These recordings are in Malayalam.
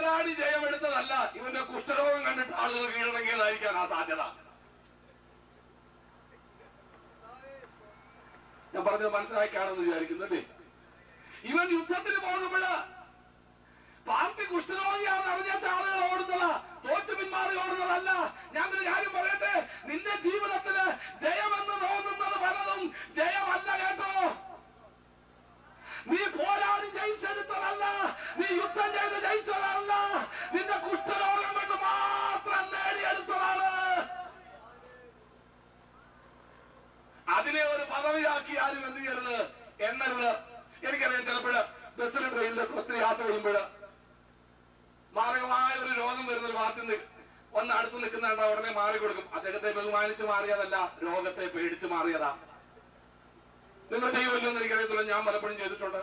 പോരാടി ജയമെടുത്തതല്ല ഇവന്റെ കുഷ്ഠരോഗം കണ്ടിട്ട് ആളുകൾ കീഴടങ്ങിയതായിരിക്കാൻ ആ സാധ്യത ഞാൻ പറഞ്ഞത് മനസ്സിലാക്കാണെന്ന് വിചാരിക്കുന്നല്ലേ ഇവൻ യുദ്ധത്തിന് പോകുമ്പോഴ് പാർട്ടി കുഷ്ഠരോഗിയാണെന്ന് അറിഞ്ഞ ആളുകൾ ഓടുന്നതാ തോറ്റു പിന്മാറി ഓടുന്നതല്ല ഞാൻ ഒരു കാര്യം പറയട്ടെ നിന്റെ ജീവിതത്തില് ജയമെന്ന് തോന്നുന്നത് പലതും ജയമല്ല കേട്ടോ നീ പോരാടി ജയിച്ചെടുത്തതല്ല നീ യുദ്ധം ചെയ്ത് ജയിച്ചതല്ല നിന്റെ കുഷ്ഠരോഗം കൊണ്ട് മാത്രം നേടിയെടുത്തതാണ് അതിനെ ഒരു പദവിയാക്കി ആരും എന്ത് ചെയ്യരുത് എന്നരുത് എനിക്കറിയാം ചിലപ്പോഴ് ബസ്സിലും ട്രെയിനിലൊക്കെ ഒത്തിരി യാത്ര ചെയ്യുമ്പോൾ മാരകമായ ഒരു രോഗം വരുന്ന ഒരു ഭാഗത്ത് നിന്ന് ഒന്ന് അടുത്ത് നിൽക്കുന്നുണ്ട് ഉടനെ മാറി കൊടുക്കും അദ്ദേഹത്തെ ബഹുമാനിച്ച് മാറിയതല്ല രോഗത്തെ പേടിച്ച് മാറിയതാ നിങ്ങൾ ചെയ്യുമല്ലോ എന്ന് എനിക്കറിയത്തില്ല ഞാൻ പലപ്പോഴും ചെയ്തിട്ടുണ്ട്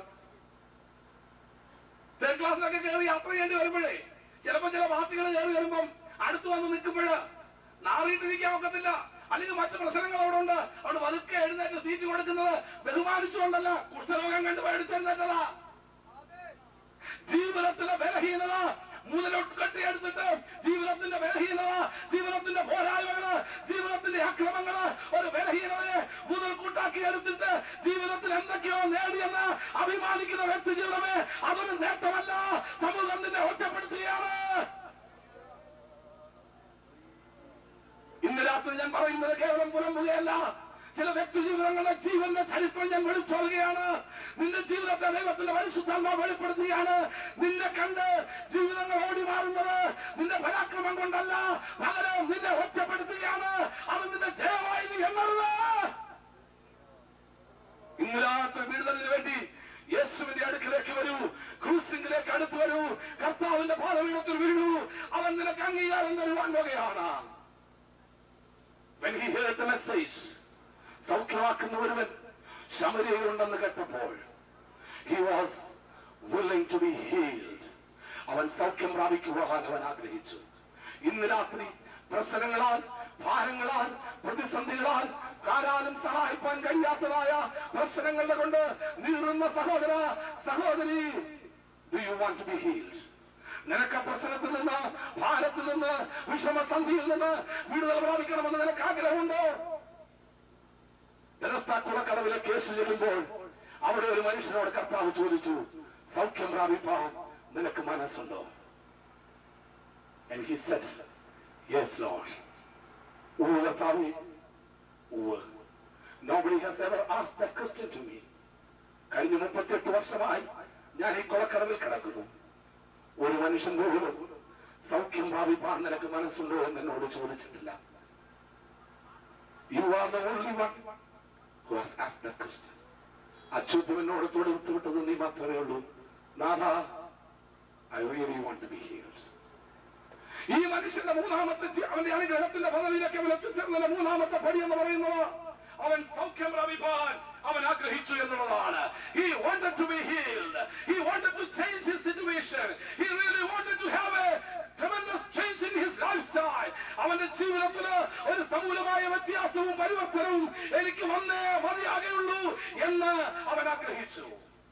തേർഡ് ക്ലാസ്സിലൊക്കെ കയറി യാത്ര ചെയ്യേണ്ടി വരുമ്പോഴേ ചിലപ്പോ ചില പാർട്ടികൾ കയറി വരുമ്പം അടുത്ത് വന്ന് നിൽക്കുമ്പോഴ് നാറിയിട്ടിരിക്കാൻ ഒക്കത്തില്ല അല്ലെങ്കിൽ മറ്റു പ്രശ്നങ്ങൾ അവിടെ ഉണ്ട് അവിടെ വതുക്കെ എഴുന്നേറ്റ് സീറ്റ് കൊടുക്കുന്നത് ബഹുമാനിച്ചുകൊണ്ടല്ല കുഷ്ഠരോഗം കണ്ട് പേടിച്ചെഴുന്നേറ്റതാ ജീവിതത്തിലെ ബലഹീനത മുതലൊട്ട് കെട്ടിയെടുത്തിട്ട് ജീവിതത്തിന്റെ ബലഹീനത ജീവിതത്തിന്റെ പോരായ്മകള് ജീവിതത്തിന്റെ അക്രമങ്ങള് ഒരു ബലഹീനതയെ മുതൽ കൂട്ടാക്കി എടുത്തിട്ട് ജീവിതത്തിൽ എന്തൊക്കെയോ നേടിയെന്ന് അഭിമാനിക്കുന്ന വ്യക്തി ജീവിതമേ അതൊരു നേട്ടമല്ല സമൂഹം നിന്നെ ഒറ്റപ്പെടുത്തുകയാണ് ഇന്ന് രാത്രി ഞാൻ പറയുന്നത് കേവലം പുലമ്പുകയല്ല ചില വ്യക്തി ജീവിതങ്ങളുടെ ജീവന്റെ ചരിത്രം ഞാൻ വിളിച്ചോളുകയാണ് നിന്റെ ജീവിതത്തെ ദൈവത്തിന്റെ പരിശുദ്ധമ വെളിപ്പെടുത്തുകയാണ് നിന്നെ കണ്ട് ജീവിതങ്ങൾ ഓടി മാറുന്നത് നിന്റെ പരാക്രമം കൊണ്ടല്ല പകരം നിന്നെ ഒറ്റപ്പെടുത്തുകയാണ് അത് നിന്റെ ജയമായി നീ എണ്ണരുത് ഇന്ന് രാത്രി വിടുതലിന് വേണ്ടി യേശുവിന്റെ അടുക്കിലേക്ക് വരൂ ക്രൂസിംഗിലേക്ക് അടുത്ത് വരൂ കർത്താവിന്റെ പാതപീഠത്തിൽ വീഴൂ അവൻ നിനക്ക് അംഗീകാരം തരുവാൻ വകയാണ് When he heard the message, സൗഖ്യമാക്കുന്ന ഒരുവൻ ശമരിയുണ്ടെന്ന് കേട്ടപ്പോൾ he was willing to be healed അവൻ സൗഖ്യം പ്രാപിക്കുവാൻ അവൻ ആഗ്രഹിച്ചു ഇന്ന് രാത്രി പ്രശ്നങ്ങളാൽ ഭാരങ്ങളാൽ പ്രതിസന്ധികളാൽ കാരാലും സഹായിപ്പാൻ കഴിയാത്തതായ പ്രശ്നങ്ങളെ കൊണ്ട് നീറുന്ന സഹോദര സഹോദരി do you want to be healed നിനക്ക് ആ പ്രശ്നത്തിൽ നിന്ന് ഭാരത്തിൽ നിന്ന് വിഷമസന്ധിയിൽ നിന്ന് വിടുതൽ പ്രാപിക്കണമെന്ന് നിനക്ക് ആഗ്രഹമുണ്ടോ കുളക്കടവിലെ കേസ് ചെല്ലുമ്പോൾ അവിടെ ഒരു മനുഷ്യനോട് കർത്താവ് ചോദിച്ചു സൗഖ്യം പ്രാപിപ്പാൻ നിനക്ക് മനസ്സുണ്ടോ And he said, Yes, Lord. ഉവ്വ് കർത്താവേ, ഉവ്വ്. Nobody has ever asked that question to me. കഴിഞ്ഞ മുപ്പത്തെട്ട് വർഷമായി ഞാൻ ഈ കുളക്കടവിൽ കിടക്കുന്നു ഒരു മനുഷ്യൻ പോലും സൗഖ്യം പ്രാപിപ്പാൻ നിനക്ക് മനസ്സുണ്ടോ എന്ന് എന്നോട് ചോദിച്ചിട്ടില്ല you are the only one who has asked that question. ആ ചോദ്യം എന്നോട് തൊടുത്തു വിട്ടത് നീ മാത്രമേ ഉള്ളൂ നാഥ I really want to be healed ഈ മനുഷ്യന്റെ മൂന്നാമത്തെ ജി- അവന്റെ അനുഗ്രഹത്തിന്റെ പദവിയിലേക്ക് അവൻ എത്തിച്ചേർന്നതിന്റെ മൂന്നാമത്തെ പടി എന്ന് പറയുന്നത് അവൻ സൗഖ്യം പ്രാപിപ്പാൻ അവൻ ആഗ്രഹിച്ചു എന്നുള്ളതാണ് he wanted to be healed he wanted to change his situation he really wanted to have a tremendous change in his lifestyle അവന്റെ ജീവിതത്തില് ഒരു സമൂലമായ വ്യത്യാസവും പരിവർത്തനവും എനിക്ക് വന്നേ മതിയാകെയുള്ളൂ എന്ന് അവൻ ആഗ്രഹിച്ചു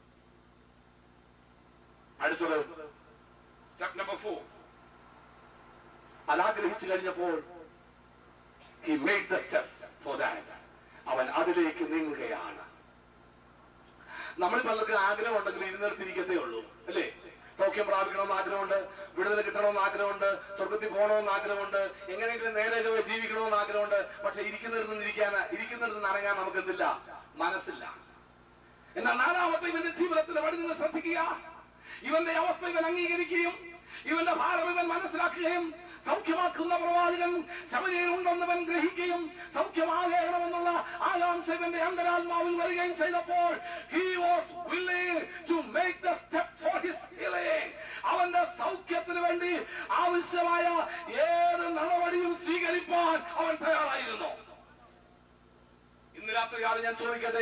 അടുത്തത് സ്റ്റെപ്പ് നമ്പർ ഫോർ അത് ആഗ്രഹിച്ചു കഴിഞ്ഞപ്പോൾ he made the steps for that അവൻ അതിലേക്ക് നീങ്ങുകയാണ് നമ്മൾ പലർക്ക് ആഗ്രഹം ഉണ്ടെങ്കിൽ ഇരുന്നിടത്തിരിക്കത്തേ ഉള്ളൂ അല്ലേ സൗഖ്യം പ്രാപിക്കണമെന്ന് ആഗ്രഹമുണ്ട് വിടുതൽ കിട്ടണമെന്ന് ആഗ്രഹമുണ്ട് സ്വർഗത്തിൽ പോകണമെന്ന് ആഗ്രഹമുണ്ട് എങ്ങനെയെങ്കിലും നേരെ ചൊവ്വേ ജീവിക്കണമെന്ന് ആഗ്രഹമുണ്ട് പക്ഷെ ഇരിക്കുന്നിടത്ത് നിന്ന് ഇരിക്കാൻ ഇരിക്കുന്നിടത്ത് നിന്ന് അനങ്ങാൻ നമുക്ക് എന്തില്ല മനസ്സില്ല എന്നാൽ നാലാമത്തെ ഇവന്റെ ജീവിതത്തിന്റെ വഴി നിങ്ങൾ ശ്രദ്ധിക്കുക ഇവന്റെ അവസ്ഥ ഇവൻ അംഗീകരിക്കുകയും ഇവന്റെ ഭാരം ഇവൻ മനസ്സിലാക്കുകയും സൗഖ്യമാക്കുന്ന പ്രവാചകൻ ശബരിയിലുണ്ടെന്നവൻ ഗ്രഹിക്കുകയും സൗഖ്യമാകണമെന്നുള്ള ആകാംക്ഷ ഇവന്റെ അന്തരാത്മാവിൽ വരികയും ചെയ്തപ്പോൾ he was willing to make the step for his healing അവന്റെ സൗഖ്യത്തിന് വേണ്ടി ആവശ്യമായ ഏത് നടപടിയും സ്വീകരിപ്പാൻ അവൻ തയ്യാറായിരുന്നു ഇന്ന് രാത്രിയാണ് ഞാൻ ചോദിക്കട്ടെ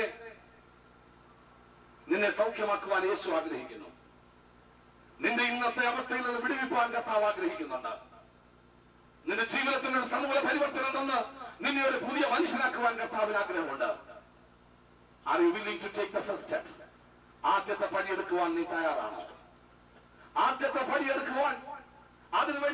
നിന്നെ സൗഖ്യമാക്കുവാൻ യേശു ആഗ്രഹിക്കുന്നു നിന്റെ ഇന്നത്തെ അവസ്ഥയിൽ നിന്ന് വിടുവിപ്പാൻ കർത്താവ് ആഗ്രഹിക്കുന്നുണ്ട് നിന്റെ ജീവിതത്തിന് ഒരു സമൂല പരിവർത്തനം തന്ന് നിന്നെ ഒരു പുതിയ മനുഷ്യനാക്കുവാൻ കർത്താവിന് ആഗ്രഹമുണ്ട് are you willing to take the first step ആദ്യത്തെ പണിയെടുക്കുവാൻ നീ തയ്യാറാണോ ആദ്യത്തെ പണിയെടുക്കുവാൻ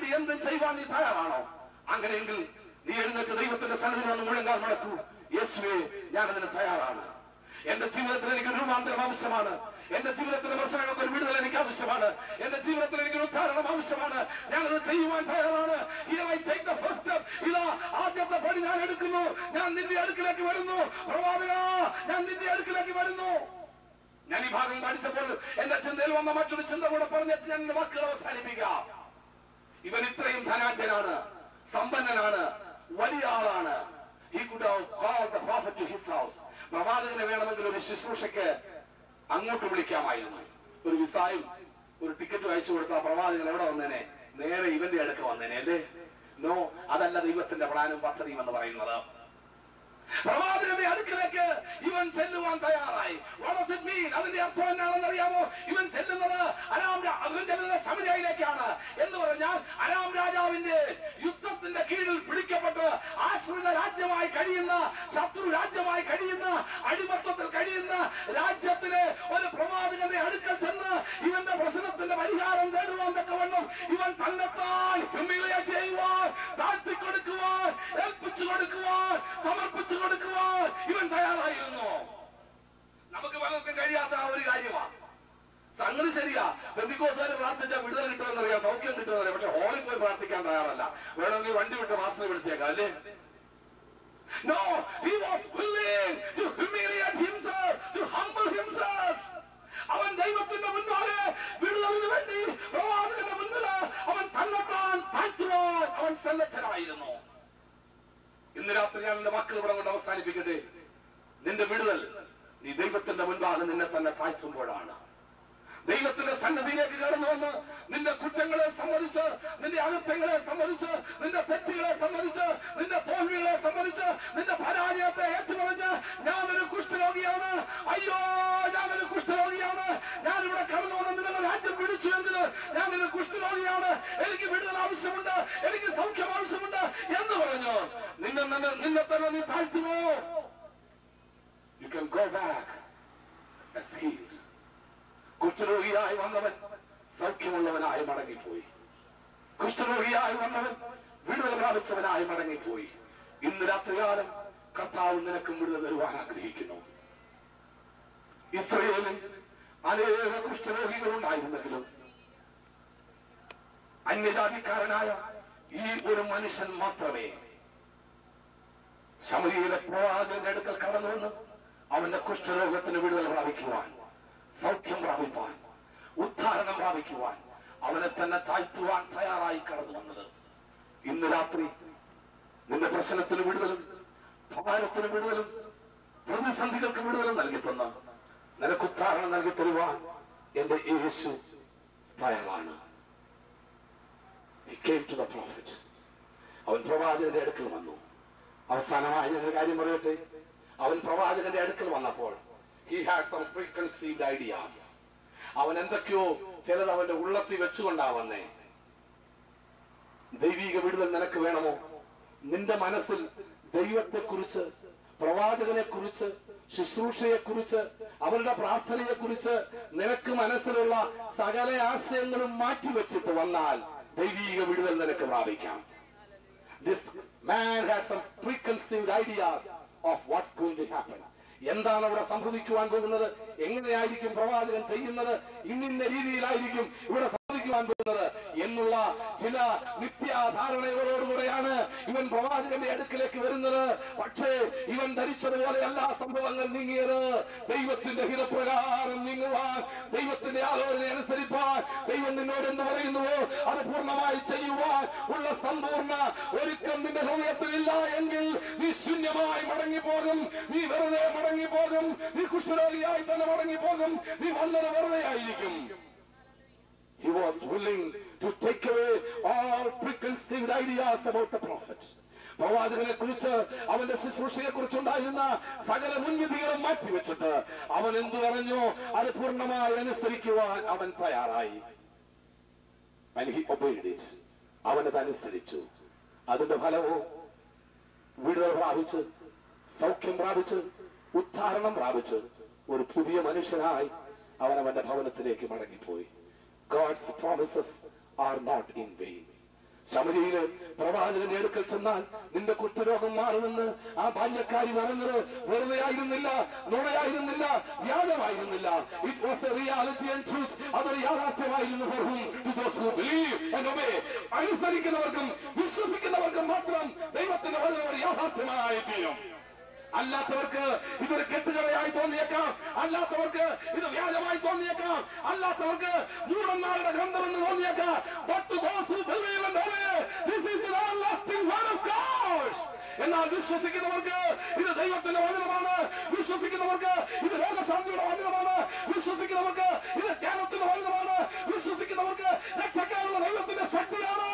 വേണ്ടി എന്തും ചെയ്യുവാൻ നീ തയ്യാറാണോ അങ്ങനെയെങ്കിൽ നീ എഴുന്നേറ്റ് ദൈവത്തിന്റെ സന്നിധിയിൽ വന്ന് മുഴങ്ങാൻ നടക്കൂ യേശുവേ ഞാൻ അതിന് തയ്യാറാണ് എന്റെ ജീവിതത്തിൽ എനിക്ക് ഒരു രൂപാന്തരം ആവശ്യമാണ് എന്റെ ജീവിതത്തിലെ പ്രശ്നങ്ങൾക്ക് ഒരു വിടുതൽ എനിക്ക് ആവശ്യമാണ് എന്റെ ജീവിതത്തിൽ എനിക്ക് ഒരു ഉദ്ധാരണം ആവശ്യമാണ് ഞാനത് ചെയ്യുവാൻ തയ്യാറാണ് Here I take the first step. ഇതാ ആദ്യത്തെ പടി ഞാൻ എടുക്കുന്നു ഞാൻ നിന്റെ അടുക്കിലേക്ക് വരുന്നു പ്രവാചക ഞാൻ നിന്റെ അടുക്കിലേക്ക് വരുന്നു ഞാൻ ഈ ഭാഗം പഠിച്ചപ്പോൾ എന്റെ ചിന്തയിൽ വന്ന മറ്റൊരു ചിന്ത കൂടെ പറഞ്ഞ് ഞാൻ എന്റെ വാക്കുകൾ അവസാനിപ്പിക്കാം ഇവൻ ഇത്രയും ധനാഢ്യനാണ് സമ്പന്നനാണ് വലിയ ആളാണ് He could have called the prophet to his house. പ്രവാചകനെ വേണമെങ്കിൽ ഒരു ശുശ്രൂഷയ്ക്ക് അങ്ങോട്ട് വിളിക്കാമായിരുന്നു ഒരു വിസായും ഒരു ടിക്കറ്റും അയച്ചു കൊടുത്ത പ്രവാചകൻ എവിടെ വന്നേനെ നേരെ ഇവന്റെ അടുക്ക് വന്നേനെ അല്ലേ നോ അതല്ല ദൈവത്തിന്റെ പ്ലാനും പദ്ധതിയും എന്ന് പറയുന്നത് പ്രവാചകന്റെ അടുക്കിലേക്ക് ഇവൻ ചെല്ലുവാൻ തയ്യാറായി What does it mean? അതിന്റെ അർത്ഥം എന്നാണെന്ന് അറിയാമോ ഇവൻ ചെല്ലുന്നത് അരാം രാ- അവൻ ചെല്ലുന്നത് ശമരിയയിലേക്കാണ് എന്ന് പറഞ്ഞാൽ അരാം രാജാവിന്റെ യുദ്ധത്തിന്റെ കീഴിൽ പിടിക്കപ്പെട്ട് ആശ്രിത രാജ്യമായി കഴിയുന്ന ശത്രു രാജ്യമായി കഴിയുന്ന അടിമത്തത്തിൽ കഴിയുന്ന രാജ്യത്തിലെ ഒരു പ്രവാചകന്റെ അടുക്കൽ ചെന്ന് ഇവന്റെ പ്രശ്നത്തിന്റെ പരിഹാരം നേടുവാൻ തക്കവണ്ണം ഇവൻ തന്നെത്താൻ humiliate ചെയ്യുവാൻ താഴ്ത്തി കൊടുക്കുവാൻ ഏൽപ്പിച്ചു കൊടുക്കുവാൻ സമർപ്പിച്ചു കൊടുക്കുവാൻ ഇവൻ തയ്യാറായിരുന്നു നമുക്ക് പലർക്കും കഴിയാത്ത ആ ഒരു കാര്യമാണ് സംഗതി ശരിയാ ബന്ധുക്കോസാര് പ്രാർത്ഥിച്ചാൽ വിടുതൽ കിട്ടുമെന്നറിയാം സൗഖ്യം കിട്ടുമെന്നറിയാം പക്ഷെ ഹോളിൽ പോയി പ്രാർത്ഥിക്കാൻ തയ്യാറല്ല വേണമെങ്കിൽ വണ്ടി വിട്ട് മാസ്റ്റർ വിളിച്ചേക്കാം അല്ലേ No, he was willing to humiliate himself, to humble himself. അവൻ ദൈവത്തിന്റെ മുൻപാകെ വിടുതലിന് വേണ്ടി പ്രവാചകന്റെ മുൻപിൽ അവൻ തന്നെത്താൻ താഴ്ത്തുവാൻ അവൻ സന്നദ്ധനായിരുന്നു ഇന്ന് രാത്രി ഞാൻ എന്റെ വാക്കുകൾ ഇവിടെ കൊണ്ട് അവസാനിപ്പിക്കട്ടെ നിന്റെ വിടുതൽ നീ ദൈവത്തിന്റെ മുൻപാകെ നിന്നെ തന്നെ താഴ്ത്തുമ്പോഴാണ് ദൈവത്തിന്റെ സന്നദ്ധിയിലേക്ക് കടന്നു വന്ന് നിന്റെ കുറ്റങ്ങളെ സമ്മതിച്ച് നിന്റെ അകൃത്യങ്ങളെ സമ്മതിച്ച് നിന്റെ തെറ്റുകളെ സമ്മതിച്ച് നിന്റെ തോൽവികളെ സമ്മതിച്ച് നിന്റെ പരാജയത്തെ ഏറ്റുപറഞ്ഞ് ഞാനൊരു കുഷ്ഠരോഗിയാണ് അയ്യോ ഞാനൊരു കുഷ്ഠരോഗിയാണ് ഞാൻ ഇവിടെ കടന്നു വന്ന് നിങ്ങളുടെ രാജ്യം പിടിച്ചു എങ്കിൽ ഞാനൊരു കുഷ്ഠരോഗിയാണ് എനിക്ക് വിടുതൽ ആവശ്യമുണ്ട് എനിക്ക് സൗഖ്യം ആവശ്യമുണ്ട് എന്ന് പറഞ്ഞു നിന്നെ നിന്നെ- നിന്നെ തന്നെ നീ താഴ്ത്തുമോ you can go back as healed. കുഷ്ഠരോഗിയായി വന്നവൻ സൗഖ്യമുള്ളവനായി മടങ്ങിപ്പോയി കുഷ്ഠരോഗിയായി വന്നവൻ വിടുതൽ പ്രാപിച്ചവനായി മടങ്ങിപ്പോയി ഇന്ന് രാത്രികാലം കർത്താവ് നിനക്കും വിടുതൽ തരുവാൻ ആഗ്രഹിക്കുന്നു ഇസ്രയേലിൽ അനേക കുഷ്ഠരോഗികൾ ഉണ്ടായിരുന്നെങ്കിലും അന്യജാതിക്കാരനായ ഈ ഒരു മനുഷ്യൻ മാത്രമേ ശമരിയിലെ പ്രവാചകന്റെ അടുക്കൽ കടന്നു വന്ന് അവന്റെ കുഷ്ഠരോഗത്തിന് വിടുതൽ പ്രാപിക്കുവാൻ സൗഖ്യം പ്രാപിപ്പാൻ ഉദ്ധാരണം പ്രാപിക്കുവാൻ അവനെ തന്നെ താഴ്ത്തുവാൻ തയ്യാറായി കടന്നു വന്നത് ഇന്ന് രാത്രി നിന്റെ പ്രശ്നത്തിന് വിടുതലും ഭാരത്തിന് വിടുതലും പ്രതിസന്ധികൾക്ക് വിടുതലും നൽകി തന്ന നിനക്ക് ഉദ്ധാരണം നൽകി തരുവാൻ എന്റെ യേശു തയ്യാറാണ് He came to the prophet. അവൻ പ്രവാചകന്റെ അടുക്കൽ വന്നു അവസാനമായി ഞാൻ ഒരു കാര്യം പറയട്ടെ അവൻ പ്രവാചകന്റെ അടുക്കൽ വന്നപ്പോൾ he had some preconceived ideas അവൻ എന്തൊക്കെയോ ചിലത് അവന്റെ ഉള്ളത്തിൽ വെച്ചുകൊണ്ടാ വന്നേ ദൈവിക വിടുതൽ നിനക്ക് വേണമോ നിന്റെ മനസ്സിൽ ദൈവത്തെ കുറിച്ച് പ്രവാചകനെ കുറിച്ച് ശുശ്രൂഷയെ കുറിച്ച് അവരുടെ പ്രാർത്ഥനയെ കുറിച്ച് നിനക്ക് മനസ്സിലുള്ള സകല ആശയങ്ങളും മാറ്റിവെച്ചിട്ട് വന്നാൽ ദൈവിക വിടുതൽ നിനക്ക് പ്രാപിക്കാം this man had some preconceived ideas of what's going to happen. എന്താണ് അവിടെ സംഭവിക്കുവാൻ പോകുന്നത് എങ്ങനെയായിരിക്കും പ്രവാചകൻ ചെയ്യുന്നത് ഇന്നിന്ന രീതിയിലായിരിക്കും ഇവിടെ സംഭവിക്കുവാൻ പോകുന്നത് എന്നുള്ള ചില മിഥ്യാധാരണകളോടുകൂടെയാണ് ഇവൻ പ്രവാചകന്റെ അടുക്കിലേക്ക് വരുന്നത് പക്ഷേ ഇവൻ ധരിച്ചതുപോലെയല്ല സംഭവങ്ങൾ നീങ്ങിയത് ദൈവത്തിന്റെ ഹിതപ്രകാരം നീങ്ങുവാൻ ദൈവത്തിന്റെ ആലോചന അനുസരിപ്പാൻ ദൈവം നിന്നോട് എന്ത് പറയുന്നുവോ അത് പൂർണ്ണമായി ചെയ്യുവാൻ ഉള്ള സമ്പൂർണ്ണ ഒരുക്കം നിന്റെ ഹൃദയത്തിലില്ല എങ്കിൽ നീ ശൂന്യമായി മടങ്ങിപ്പോകും നീ വെറുതെ മടങ്ങിപ്പോകും നീ കുഷ്ഠരോഗിയായി തന്നെ മടങ്ങിപ്പോകും നീ വന്നത് വെറുതെ ആയിരിക്കും He was willing to take away all preconceived ideas about the prophet. പ്രവാചകനെ കുറിച്ച് അവന്റെ ശുശ്രൂഷയെ കുറിച്ചുണ്ടായിരുന്ന സകല മുൻവിധികളും മാറ്റിവെച്ചിട്ട് അവൻ എന്തു പറഞ്ഞു അത് പൂർണ്ണമായി അനുസരിക്കുവാൻ അവൻ തയ്യാറായി And he obeyed it. അവനത് അനുസരിച്ചു അതിന്റെ ഫലവും വിടുതൽ പ്രാപിച്ച് സൗഖ്യം പ്രാപിച്ച് ഉദ്ധാരണം പ്രാപിച്ച് ഒരു പുതിയ മനുഷ്യനായി അവൻ അവന്റെ ഭവനത്തിലേക്ക് മടങ്ങിപ്പോയി God's promises are not in vain. ശമരിയില് പ്രവാചകന്റെ അടുക്കൽ ചെന്നാൽ നിന്റെ കുഷ്ഠരോഗം മാറുമെന്ന് ആ ബാല്യക്കാരി പറഞ്ഞത് വെറുതെ ആയിരുന്നില്ല നുണയായിരുന്നില്ല വ്യാജമായിരുന്നില്ല it was a reality and truth അതൊരു യാഥാർത്ഥ്യമായിരുന്നു for whom? To those who believe and obey. അനുസരിക്കുന്നവർക്കും വിശ്വസിക്കുന്നവർക്കും മാത്രം ദൈവത്തിന്റെ വചനം ഒരു യാഥാർത്ഥ്യമായി തീരും അല്ലാത്തവർക്ക് ഇതൊരു കെട്ടുകഥയായി തോന്നിയേക്കാം അല്ലാത്തവർക്ക് ഇത് വ്യാജമായി തോന്നിയേക്കാം അല്ലാത്തവർക്ക് മൂടന്മാരുടെ ഗ്രന്ഥമെന്ന് തോന്നിയേക്കാം But to those who believe and obey, this is the everlasting word of God. എന്നാൽ വിശ്വസിക്കുന്നവർക്ക് ഇത് ദൈവത്തിന്റെ വചനമാണ് വിശ്വസിക്കുന്നവർക്ക് ഇത് രോഗശാന്തിയുടെ വചനമാണ് വിശ്വസിക്കുന്നവർക്ക് ഇത് ജ്ഞാനത്തിന്റെ വചനമാണ് വിശ്വസിക്കുന്നവർക്ക് രക്ഷക്കാനുള്ള ദൈവത്തിന്റെ ശക്തിയാണ്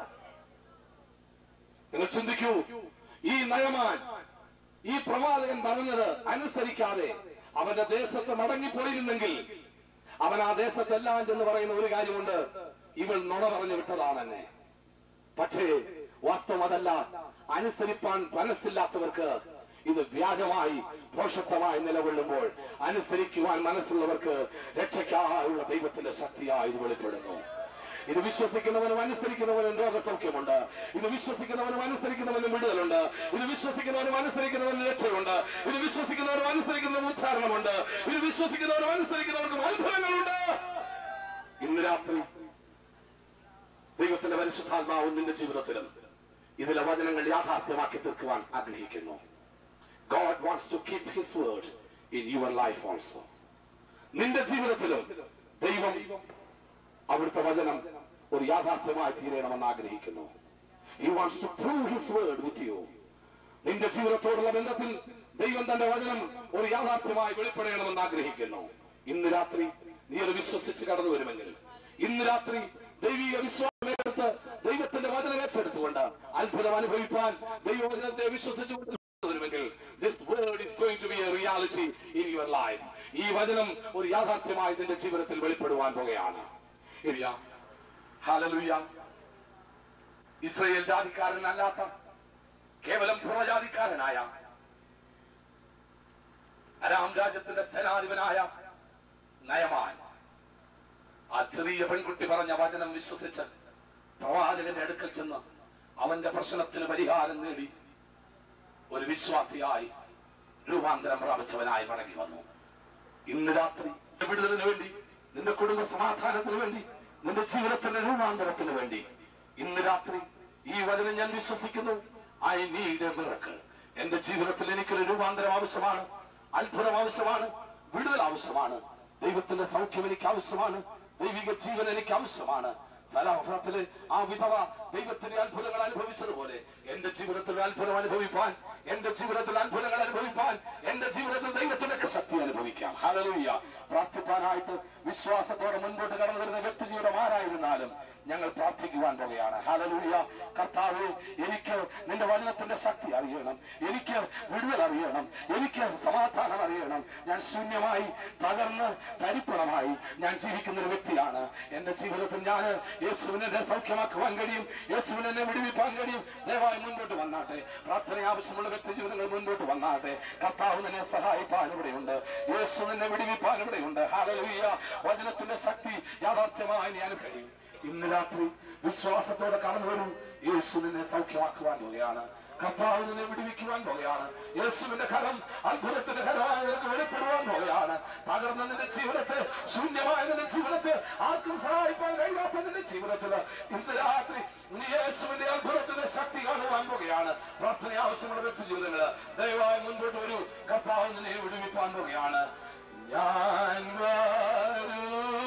നിങ്ങൾ ചിന്തിക്കൂ ഈ നയമാൻ ഈ പ്രവാചകൻ പറഞ്ഞത് അനുസരിക്കാതെ അവന്റെ ദേശത്ത് മടങ്ങിപ്പോയിരുന്നെങ്കിൽ അവൻ ആ ദേശത്തെല്ലാം ചെന്ന് പറയുന്ന ഒരു കാര്യമുണ്ട് ഇവൾ നുണ പറഞ്ഞു വിട്ടതാണെന്നെ പക്ഷേ വാസ്തവം അതല്ല അനുസരിപ്പാൻ മനസ്സില്ലാത്തവർക്ക് ഇത് വ്യാജമായി ഭോഷത്വമായി നിലകൊള്ളുമ്പോൾ അനുസരിക്കുവാൻ മനസ്സുള്ളവർക്ക് രക്ഷയ്ക്കായുള്ള ദൈവത്തിന്റെ ശക്തിയായി ഇത് വെളിപ്പെടുന്നു ഇത് വിശ്വസിക്കുന്നവനും അനുസരിക്കുന്നവനും രോഗസൗഖ്യമുണ്ട് ഇത് വിശ്വസിക്കുന്നവനും അനുസരിക്കുന്നവനും വിടുതലുണ്ട് ഇത് വിശ്വസിക്കുന്നവനും അനുസരിക്കുന്നവനും രക്ഷയുണ്ട് ഇത് വിശ്വസിക്കുന്നവനും അനുസരിക്കുന്നവനും ഉദ്ധാരണമുണ്ട് ഇത് വിശ്വസിക്കുന്നവനും അനുസരിക്കുന്നവർക്കും അത്ഭുതങ്ങളുണ്ട് ഇന്ന് രാത്രി ദൈവത്തിന്റെ പരിശുദ്ധാത്മാവ് നിന്റെ ജീവിതത്തിലും ഇതിലെ വചനങ്ങൾ യാഥാർത്ഥ്യമാക്കി തീർക്കുവാൻ ആഗ്രഹിക്കുന്നു God wants to keep his word in your life also. നിന്റെ ജീവിതത്തിലും ദൈവം അവിടുത്തെ വചനം ഒരു യാഥാർത്ഥ്യമായി തീരണമെന്ന് ആഗ്രഹിക്കുന്നു he wants to prove his word with you നിന്റെ ജീവിതത്തോടുള്ള ബന്ധത്തിൽ ദൈവം തന്റെ വചനം ഒരു യാഥാർത്ഥ്യമായി വെളിപ്പെടണമെന്ന് ആഗ്രഹിക്കുന്നു ഇന്ന് രാത്രി നീ അത് വിശ്വസിച്ച് കടന്നു വരുമെങ്കിൽ ഇന്ന് രാത്രി ദൈവീക വിശ്വാസമേറ്റെടുത്ത് ദൈവത്തിന്റെ വചനം ഏറ്റെടുത്തുകൊണ്ട് അത്ഭുതം അനുഭവിപ്പാൻ ദൈവവചനത്തെ വിശ്വസിച്ചുകൊണ്ട് വരുമെങ്കിൽ this word is going to be a reality in your life ഈ വചനം ഒരു യാഥാർത്ഥ്യമായി നിന്റെ ജീവിതത്തിൽ വെളിപ്പെടുവാൻ പോകുകയാണ് ഇല്ല ഹാലലുയ ഇസ്രയേൽ ജാതിക്കാരനല്ലാത്ത കേവലം പുറജാതിക്കാരനായ അരാം രാജ്യത്തിന്റെ സേനാധിപനായ നയമാൻ ആ ചെറിയ പെൺകുട്ടി പറഞ്ഞ വചനം വിശ്വസിച്ച് പ്രവാചകന്റെ അടുക്കൽ ചെന്ന് അവന്റെ പ്രശ്നത്തിന് പരിഹാരം നേടി ഒരു വിശ്വാസിയായി രൂപാന്തരം പ്രാപിച്ചവനായി മടങ്ങി വന്നു ഇന്ന് രാത്രി നിന്റെ വിടുതലിന് വേണ്ടി നിന്റെ കുടുംബ സമാധാനത്തിന് വേണ്ടി നിന്റെ ജീവിതത്തിന്റെ രൂപാന്തരത്തിന് വേണ്ടി ഇന്ന് രാത്രി ഈ വചനം ഞാൻ വിശ്വസിക്കുന്നു ഐ നീഡ് എ മിറക്കിൾ എന്റെ ജീവിതത്തിൽ എനിക്കൊരു രൂപാന്തരം ആവശ്യമാണ് അത്ഭുതം ആവശ്യമാണ് വിടുതൽ ആവശ്യമാണ് ദൈവത്തിന്റെ സൗഖ്യം എനിക്ക് ആവശ്യമാണ് ദൈവിക ജീവൻ എനിക്ക് ആവശ്യമാണ് സലാഹത്തില് ആ വിധവ ദൈവത്തിന്റെ അത്ഭുതങ്ങൾ അനുഭവിച്ചതുപോലെ എന്റെ ജീവിതത്തിൽ ഒരു അത്ഭുതം അനുഭവിപ്പാൻ എന്റെ ജീവിതത്തിൽ അത്ഭുതങ്ങൾ അനുഭവിപ്പാൻ എന്റെ ജീവിതത്തിൽ ദൈവത്തിന്റെ ശക്തി അനുഭവിക്കാം ഹലലൂയ പ്രാർത്ഥിപ്പാനായിട്ട് വിശ്വാസത്തോടെ മുൻപോട്ട് കടന്നു വരുന്ന വ്യക്തി ജീവിതം ആരായിരുന്നാലും ഞങ്ങൾ പ്രാർത്ഥിക്കുവാൻ പോകുകയാണ് ഹലലൂയ കർത്താവ് എനിക്ക് നിന്റെ വചനത്തിന്റെ ശക്തി അറിയണം എനിക്ക് വിടുതൽ അറിയണം എനിക്ക് സമാധാനം അറിയണം ഞാൻ ശൂന്യമായി തകർന്ന് തരിപ്പണമായി ഞാൻ ജീവിക്കുന്ന ഒരു വ്യക്തിയാണ് എന്റെ ജീവിതത്തിൽ ഞാൻ യേശുവിനെ എന്നെ സൗഖ്യമാക്കുവാൻ കഴിയും യേശുവിനെ എന്നെ വിടുവിപ്പാൻ കഴിയും ദയവായി മുൻപോട്ട് വന്നാട്ടെ പ്രാർത്ഥന ആവശ്യമുള്ള വ്യക്തി ജീവിതങ്ങൾ മുൻപോട്ട് വന്നാട്ടെ കർത്താവ് നിന്നെ സഹായിപ്പാൻ ഇവിടെയുണ്ട് യേശു നിന്നെ വിടുവിപ്പാൻ ഇവിടെയുണ്ട് ഹാലലൂയ വചനത്തിന്റെ ശക്തി യാഥാർത്ഥ്യമായി ഞാൻ കഴിയും ഇന്ന് രാത്രി വിശ്വാസത്തോടെ കടന്നു വരും യേശു നിന്നെ സൗഖ്യമാക്കുവാൻ പോവുകയാണ് കർത്താവ് നിന്നെ വിടുവിക്കുവാൻ പോവുകയാണ് യേശുവിന്റെ കരം അത്ഭുതത്തിന്റെ കരമായി നിനക്ക് വെളിപ്പെടുവാൻ പോവുകയാണ് തകർന്ന നിന്റെ ജീവിതത്തെ ശൂന്യമായ നിന്റെ ജീവിതത്തെ ആർക്കും സഹായിക്കാൻ കഴിയാത്ത നിന്റെ ജീവിതത്തിൽ ഇന്ന് രാത്രി നീ യേശുവിന്റെ അത്ഭുതത്തിന്റെ ശക്തി കാണുവാൻ പോവുകയാണ് പ്രാർത്ഥന ആവശ്യമുള്ള വ്യക്തി ജീവിതങ്ങള് ദയവായി മുൻപോട്ട് വരൂ കർത്താവ് നിന്നെ വിടുവിപ്പാൻ പോവുകയാണ് ഞാൻ വരൂ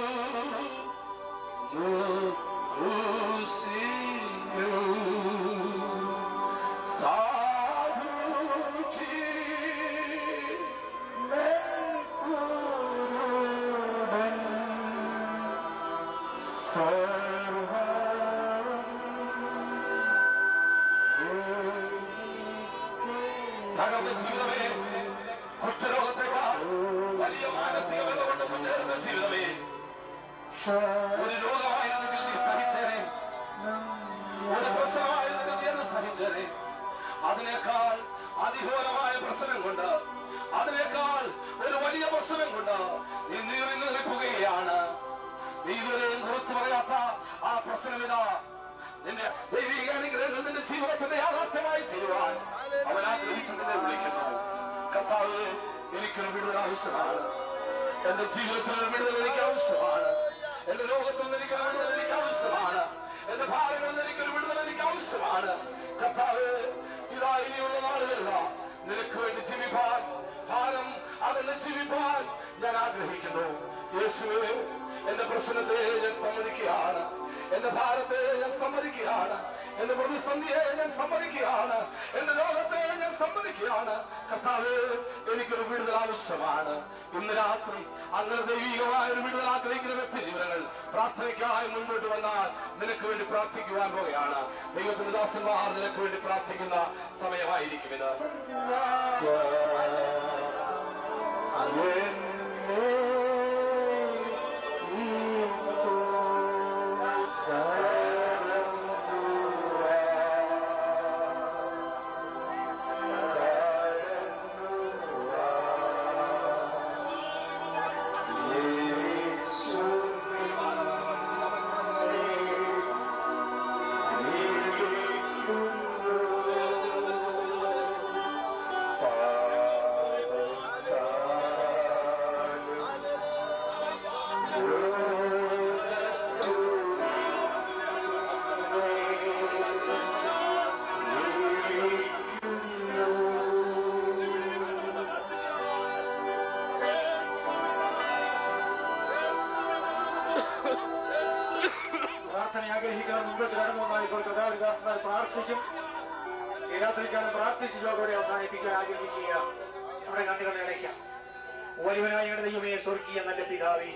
തകർന്ന ജീവിതമേ കുഷ്ഠരോഗത്തെക്കാൾ വലിയ മാനസിക ബന്ധമുണ്ട് മുന്നേറുന്ന ജീവിതമേ ഒരു രോഗമായിരുന്നെങ്കിൽ നീ സഹിച്ചേനെ ഒരു പ്രശ്നമായിരുന്നെങ്കിൽ നീ അത് സഹിച്ചേനെ അതിനേക്കാൾ അതിഘോരമായ പ്രശ്നം കൊണ്ട് അതിനേക്കാൾ ഒരു വലിയ പ്രശ്നം കൊണ്ട് നീ നീറി നീറിപ്പുകയാണ് നീ ഇതുവരെയും പുറത്തു പറയാത്ത ആ പ്രശ്നമിതാ നിന്റെ ദൈവിക അനുഗ്രഹങ്ങൾ നിന്റെ ജീവിതത്തിന്റെ യാഥാർത്ഥ്യമായി ചെയ്യുവാൻ അവൻ ആഗ്രഹിച്ചു നിന്നെ വിളിക്കുന്നു കർത്താവ് എനിക്കൊരു വിടുതൽ ആവശ്യമാണ് എന്റെ ജീവിതത്തിൽ ഒരു വിടുതൽ എനിക്ക് ആവശ്യമാണ് എന്റെ ലോകത്തിൽ നിന്ന് എനിക്കൊരു വിടുതൽ എനിക്ക് ആവശ്യമാണ് എന്റെ ഭാരങ്ങളിൽ നിന്ന് എനിക്കൊരു വിടുതൽ എനിക്ക് ആവശ്യമാണ് കർത്താവ് ഇതാ ഇനിയുള്ള നാളുകളില്ല നിനക്ക് വേണ്ടി ജീവിപ്പാൻ ഭാരം അതെന്നെ ജീവിപ്പാൻ ഞാൻ ആഗ്രഹിക്കുന്നു യേശുവേ എന്റെ പ്രശ്നത്തെ ഞാൻ സമ്മതിക്കുകയാണ് എന്റെ ഭാരത്തെ ഞാൻ സമ്മതിക്കുകയാണ് എന്റെ പ്രതിസന്ധിയെ ഞാൻ സമ്മതിക്കുകയാണ് എന്റെ ലോകത്തെ ഞാൻ സമ്മതിക്കുകയാണ് കർത്താവ് എനിക്കൊരു വിടുതൽ ആവശ്യമാണ് ഇന്ന് രാത്രി അങ്ങനെ ദൈവികമായ ഒരു വിടുതൽ ആഗ്രഹിക്കുന്ന വ്യക്തി ജീവനങ്ങൾ പ്രാർത്ഥനയ്ക്കായി മുൻപോട്ട് വന്നാൽ നിനക്ക് വേണ്ടി പ്രാർത്ഥിക്കുവാൻ പോവുകയാണ് ദൈവത്തിന്റെ ദാസന്മാർ നിനക്ക് വേണ്ടി പ്രാർത്ഥിക്കുന്ന സമയമായിരിക്കും ഇത് പ്രാർത്ഥന ആഗ്രഹിക്കുന്ന മുമ്പോട്ട് കടന്നു വന്നാൽ ഇപ്പോൾ കഥാവിദാസന്മാർ പ്രാർത്ഥിക്കും ഈ രാത്രിക്കാലം പ്രാർത്ഥിച്ച് യോഗോടെ അവസാനിപ്പിക്കാൻ ആഗ്രഹിക്കുക നമ്മുടെ കണ്ണുകളെ അടയ്ക്കാം ഒരുവനായ ഞങ്ങളുടെ ദൈവമേ സ്വർഗീയ നല്ല പിതാവേ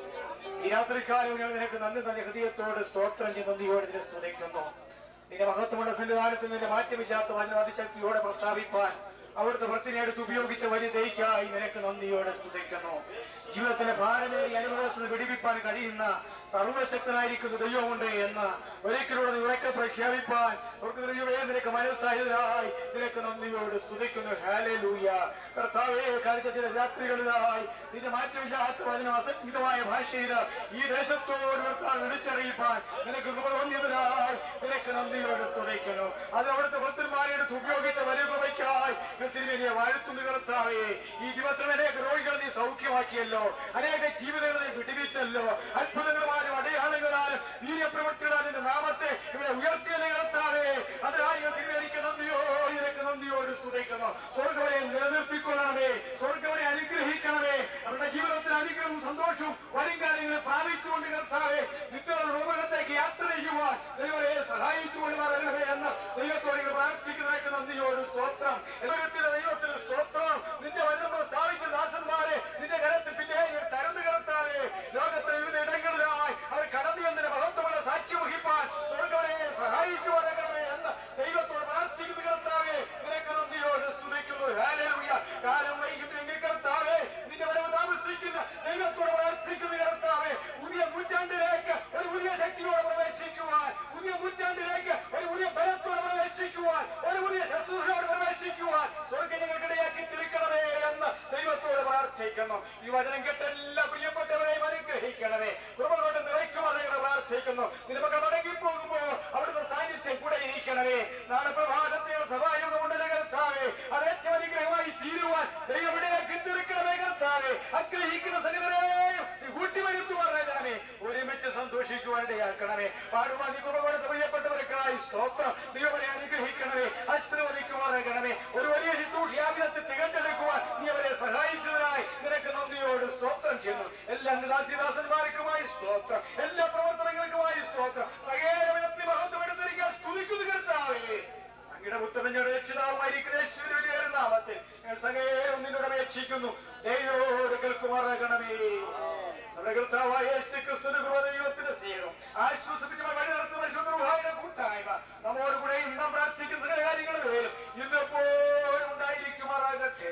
ഈ രാത്രിക്കാലം ഞങ്ങൾ നിനക്ക് നന്ദി നല്ല ഹൃദയത്തോട് സ്തോത്രം ചെയ്ത് നന്ദിയോടെ നിന്നെ സ്തുതിക്കുന്നു നിന്റെ മഹത്വമുള്ള സന്നിധാനത്തിൽ നിന്റെ മാറ്റമില്ലാത്ത വന്ന അതിശക്തിയോടെ പ്രസ്താവിപ്പാൻ അവിടുത്തെ വൃത്തിനെടുത്ത് ഉപയോഗിച്ച വലിയ ദൈക്കായി നിനക്ക് നന്ദിയോടെ സ്തുതിക്കുന്നു ജീവിതത്തിന്റെ ഭാരമേറിയ അനുഭവത്തിൽ നിന്ന് വിടിവിപ്പാൻ കഴിയുന്ന സർവശക്തനായിരിക്കുന്ന ദൈവമുണ്ട് എന്ന് ഒരിക്കലൂടെ നീ ഉറക്കെ പ്രഖ്യാപിപ്പാൻ സ്വർഗദൈവമേ നിനക്ക് മനസ്സായതിനായി നിനക്ക് നന്ദിയോട് സ്തുതിക്കുന്നു ഹാലൂയ കർത്താവേ കഴിഞ്ഞ ചില രാത്രികളിലായി നിന്റെ മാറ്റമില്ലാത്ത വചനം അസംഹിതമായ ഭാഷയിൽ ഈ ദേശത്തോട് നിർത്താൻ വിളിച്ചറിയിപ്പാൻ നിനക്ക് കൃപ തോന്നിയതിനായി നിനക്ക് നന്ദിയോട് സ്തുതിക്കുന്നു അത് അവിടുത്തെ ഭക്തന്മാരെ എടുത്ത് ഉപയോഗിച്ച വലിയ കൃപയ്ക്കായി തിരുവേലിയെ വാഴ്ത്തുന്നു കർത്താവേ ഈ ദിവസം അനേക രോഗികളെ നീ സൗഖ്യമാക്കിയല്ലോ അനേക ജീവിതങ്ങളെ നീ വിടുവിച്ചല്ലോ അത്ഭുതങ്ങളാലും അടയാളങ്ങളാലും വീര്യപ്രവൃത്തികളാൽ നിന്റെ നാമത്തെ ഇവിടെ ഉയർത്തിയല്ലേ കർത്താവേ അതിനായി തിരുവേലിക്ക് നന്ദിയോ നിനക്ക് നന്ദിയോട് സ്തുതിക്കുന്നു സ്വർഗവരെ നിലനിർത്തിക്കൊള്ളണമേ സ്വർഗവരെ അനുഗ്രഹിക്കണമേ അവരുടെ ജീവിതത്തിൽ അനുഗ്രഹവും സന്തോഷവും വരും കാര്യങ്ങളെ പ്രാപിച്ചുകൊണ്ട് കർത്താവേ നിത്യയുടെ ലോകത്തേക്ക് യാത്ര ചെയ്യുവാൻ ദൈവരെ സഹായിച്ചുകൊണ്ട് വരണമേ എന്ന് ദൈവത്തോട് ഇങ്ങനെ പ്രാർത്ഥിക്കുന്നതിനൊക്കെ നന്ദിയോട് സ്തോത്രം ദൈവത്തിന്റെ ദൈവത്തിന് സ്തോത്രം നിന്റെ വചനം സ്ഥാപിക്കുന്ന ദാസന്മാരെ നിന്റെ കരത്തിൽ പിന്നെ തരുന്നു കർത്താവേ ലോകത്തിലെ വിവിധ ഇടങ്ങളിലായി അവർ കടന്നു എന്നതിന് മഹത്വമുള്ള സാക്ഷി വഹിപ്പാൻ സ്വർഗവരെ സഹായിക്കുവാനാകണമേ എന്ന് ദൈവത്തോട് പ്രാർത്ഥിക്കുന്നു കർത്താവേ നിനക്ക് നന്ദിയോട് സ്തുതിക്കുന്നു ഹാലേലൂയ കാലം വൈകുന്നെങ്കിൽ കർത്താവേ നിന്റെ വരവ് താമസിക്കുന്ന ദൈവത്തോട് പ്രാർത്ഥിക്കുന്നു കർത്താവേ പുതിയ നൂറ്റാണ്ടിലേക്ക് ഒരു പുതിയ ശക്തിയോടെ പ്രവേശിക്കുവാൻ പുതിയ നൂറ്റാണ്ടിലേക്ക് ഒരു പുതിയ ബലത്തോടെ പ്രവേശിക്കുവാൻ ഒരു പുതിയ ശുശ്രൂഷയോടെ പ്രവേശിക്കുവാൻ സ്വർഗിനികൾക്കിടയാക്കി തിരിക്കണമേ എന്ന് ദൈവത്തോട് പ്രാർത്ഥിക്കുന്നു ഈ വചനം കേട്ട എല്ലാ പ്രിയപ്പെട്ടവരെയും അനുഗ്രഹിക്കണമേ കൃപ കൊണ്ട് നിറയ്ക്കുവാൻ ഞങ്ങൾ പ്രാർത്ഥിക്കുന്നു നിന്റെ മക്കൾ മടങ്ങി പോകുമ്പോൾ അവിടുത്തെ സാന്നിധ്യം കൂടെ ഇരിക്കണമേ നാളെ പ്രഭാതത്തിൽ സഭായോഗമുണ്ടല്ലേ കർത്താവേ അത് ഏറ്റവും അനുഗ്രഹമായി തീരുവാൻ ദൈവം ഇടയാക്കി തീർക്കണമേ കർത്താവേ ആഗ്രഹിക്കുന്ന സകലരെയും നീ കൂട്ടിവരുത്തുവാനാകണമേ ഒരുമിച്ച് സന്തോഷിക്കുവാൻ ഇടയാക്കണമേ പാടുവാൻ നീ കൃപ കൊടുത്ത പ്രിയപ്പെട്ടവർക്കായി സ്തോത്രം ദൈവമനെ അനുഗ്രഹിക്കണമേ ആശീർവദിക്കുവാനാകണമേ ഒരു വലിയ ശുശ്രൂഷയാഗ്രഹത്തെ തികഞ്ഞെടുക്കുവാൻ നീ അവരെ സഹായിച്ചതിനായി നിനക്ക് നന്ദിയോട് സ്തോത്രം ചെയ്യുന്നു എല്ലാ ദാസിദാസന്മാർക്കുമായി സ്തോത്രം എല്ലാ പ്രവർത്തനങ്ങൾക്കുമായി സ്തോത്രം സകല വിധത്തിൽ മഹത്വം എടുത്തിരിക്കാൻ സ്തുതിക്കുന്നു കർത്താവേ അങ്ങയുടെ പുത്രനയുടെ രക്ഷിതാവുമായിരിക്കുന്ന യേശുവിന്റെ വലിയ നാമത്തിൽ ഞങ്ങൾ സകലം നിന്നോട് അപേക്ഷിക്കുന്നു ദൈവോട് കേൾക്കുമാറാകണമേ നമ്മുടെ കർത്താവായ യേശു ക്രിസ്തുവിന്റെ കൃപ ദൈവത്തിന്റെ സ്നേഹം ആശ്വസിപ്പിച്ച വഴി നടത്തുന്ന പരിശുദ്ധ കൂട്ടായ്മ നമ്മോട് കൂടെ നാം പ്രാർത്ഥിക്കുന്ന സകല കാര്യങ്ങളും വേലും ഇന്നെപ്പോഴും ഉണ്ടായിരിക്കുമാറാകട്ടെ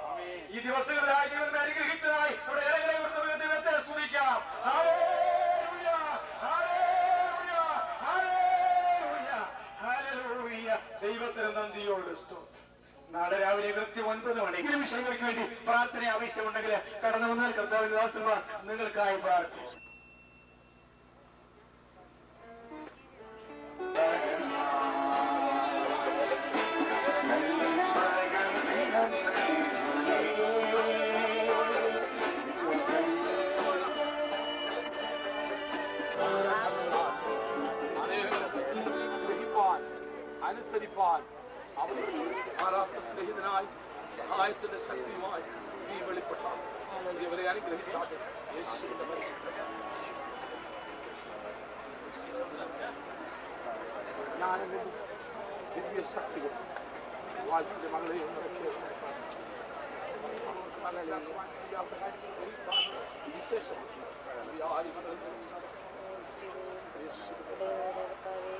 ഈ ദിവസങ്ങളിലായി ദൈവത്തെ അനുഗ്രഹിച്ചതായി നമ്മുടെ ഇടങ്ങളെ കൊടുത്ത ദൈവത്തെ സ്തുതിക്കാം ഹല്ലേലൂയ, ഹല്ലേലൂയ, ഹല്ലേലൂയ, ഹല്ലേലൂയ. ദൈവത്തിന് നന്ദിയോട് സ്തോത്രം നാളെ രാവിലെ കൃത്യം ഒൻപത് മണി ഈ വിഷയങ്ങൾക്ക് വേണ്ടി പ്രാർത്ഥന ആവശ്യമുണ്ടെങ്കിൽ കടന്നു വന്നാൽ കർത്താവിന്റെ ദാസന്മാർ നിങ്ങൾക്കായി പ്രാർത്ഥിക്കും അനുസരിപ്പാൻ അവരെ മാറാത്ത സ്നേഹിതനായി സഹായത്തിന്റെ ശക്തിയുമായി നീ വെളിപ്പെട്ടാൽ ഇവരെ അനുഗ്രഹിച്ചാൽ യേശുവിന്റെ പരിശുദ്ധ ജ്ഞാനവും ദിവ്യ ശക്തിയും വാത്സല്യ മകളെയും നിറയ്ക്കണമേ. മനസ്സിലാക്കുവാൻ മനസ്സിലാക്കുവാൻ സ്നേഹിപ്പാൻ വിശേഷം ഈ ആരും യേശുവിന്റെ